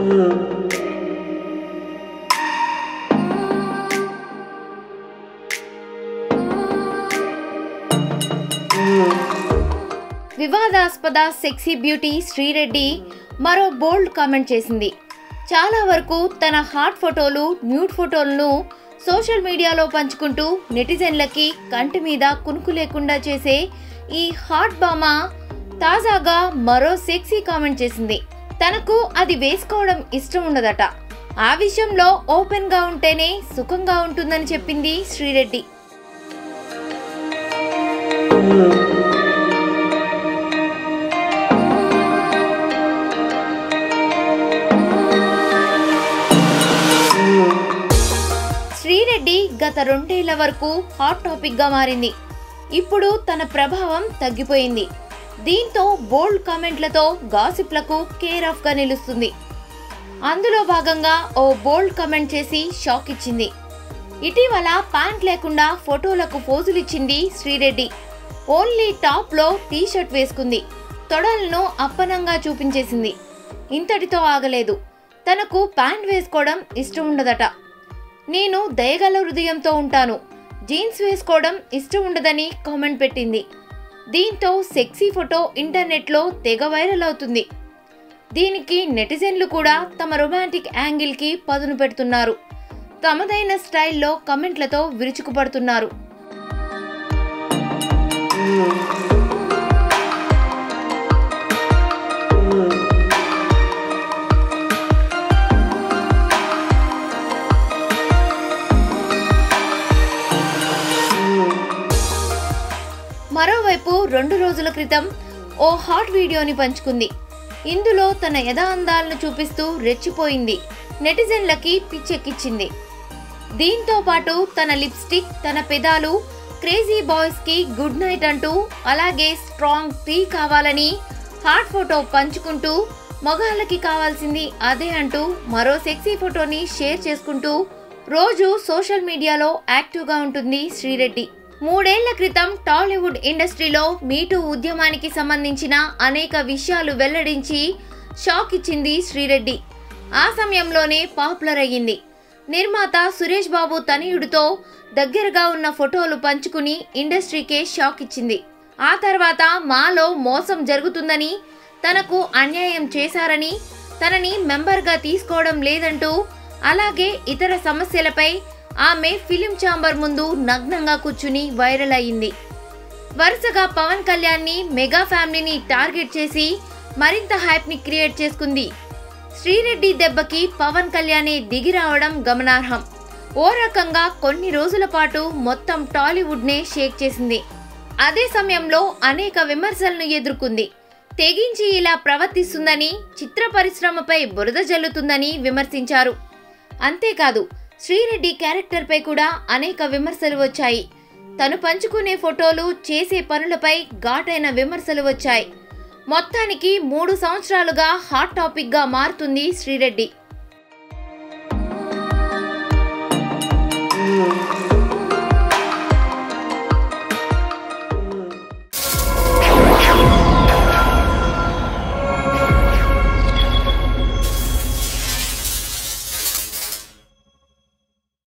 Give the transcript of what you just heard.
వివాదాస్పద sexy beauty Sri Reddy మరో బోల్డ్ comment చేసింది చాలా వరకు తన హాట్ ఫోటోలు న్యూడ్ ఫోటోలను సోషల్ మీడియాలో పంచుకుంటూ నెటిజన్లకి కంటి మీద కునుకు లేకుండా చేసే ఈ హాట్ బామ తాజాగా మరో సెక్సీ కామెంట్ చేసింది తనకు అది వేసుకోవడం ఇష్టం ఉండదట ఆ విషయంలో ఓపెన్ గా ఉంటేనే సుఖంగా ఉంటుందని చెప్పింది శ్రీరెడ్డి శ్రీరెడ్డి గత రెండేళ్ల వరకు హాట్ టాపిక్ గా మారింది ఇప్పుడు తన ప్రభావం తగ్గిపోయింది దీంతో బోల్డ్ కామెంట్లతో గాసిప్లకు కేర్ ఆఫ్ గా నిలుస్తుంది అందులో భాగంగా ఓ బోల్డ్ కామెంట్ చేసి షాక్ ఇచ్చింది ఇటీవల ప్యాంట్ లేకుండా ఫోటోలకు పోజులిచ్చింది శ్రీరెడ్డి ఓన్లీ టాప్ లో టీ షర్ట్ వేసుకుంది తొడలను అప్పనంగా చూపించేసింది ఇంతటితో ఆగలేదు తనకు ప్యాంట్ వేసుకోవడం ఇష్టం ఉండదట నేను దయగల హృదయంతో ఉంటాను జీన్స్ వేసుకోవడం ఇష్టం ఉండదని కామెంట్ పెట్టింది దీంతో సెక్సీ ఫోటో ఇంటర్నెట్లో తెగ వైరల్ అవుతుంది దీనికి నెటిజన్లు కూడా తమ రొమాంటిక్ యాంగిల్కి పదును పెడుతున్నారు తమదైన స్టైల్లో కమెంట్లతో విరుచుకుపడుతున్నారు మరోవైపు రెండు రోజుల క్రితం ఓ హాట్ వీడియోని పంచుకుంది ఇందులో తన యథా అందాలను చూపిస్తూ రెచ్చిపోయింది నెటిజన్లకి పిచ్చెక్కిచ్చింది దీంతో పాటు తన లిప్స్టిక్ తన పెదాలు క్రేజీ బాయ్స్ కి గుడ్ నైట్ అంటూ అలాగే స్ట్రాంగ్ టీ కావాలని హాట్ ఫోటో పంచుకుంటూ మగాళ్ళకి కావాల్సింది అదే అంటూ మరో సెక్సీ ఫోటోని షేర్ చేసుకుంటూ రోజు సోషల్ మీడియాలో యాక్టివ్గా ఉంటుంది శ్రీరెడ్డి మూడేళ్ల క్రితం టాలీవుడ్ ఇండస్ట్రీలో మీటూ ఉద్యమానికి సంబంధించిన అనేక విషయాలు వెల్లడించి షాక్ ఇచ్చింది శ్రీరెడ్డి ఆ సమయంలోనే పాపులర్ అయ్యింది నిర్మాత సురేష్ బాబు తనయుడితో దగ్గరగా ఉన్న ఫోటోలు పంచుకుని ఇండస్ట్రీకే షాక్ ఇచ్చింది ఆ తర్వాత మాలో మోసం జరుగుతుందని తనకు అన్యాయం చేశారని తనని మెంబర్గా తీసుకోవడం లేదంటూ అలాగే ఇతర సమస్యలపై ఆమె ఫిలిం ఛాంబర్ ముందు నగ్నంగా కూర్చుని వైరల్ అయింది వరుసగా పవన్ కళ్యాణ్ని మెగా ఫ్యామిలీని టార్గెట్ చేసి మరింత హైప్ని క్రియేట్ చేసుకుంది శ్రీరెడ్డి దెబ్బకి పవన్ కళ్యాణే దిగి రావడం గమనార్హం ఓ రకంగా కొన్ని రోజుల పాటు మొత్తం టాలీవుడ్నే షేక్ చేసింది అదే సమయంలో అనేక విమర్శలను ఎదుర్కొంది తెగించి ఇలా ప్రవర్తిస్తుందని చిత్ర పరిశ్రమపై బురద జల్లుతుందని విమర్శించారు అంతేకాదు శ్రీరెడ్డి క్యారెక్టర్పై కూడా అనేక విమర్శలు వచ్చాయి తను పంచుకునే ఫోటోలు చేసే పనులపై ఘాటైన విమర్శలు వచ్చాయి మొత్తానికి మూడు సంవత్సరాలుగా హాట్ టాపిక్గా మారుతుంది శ్రీరెడ్డి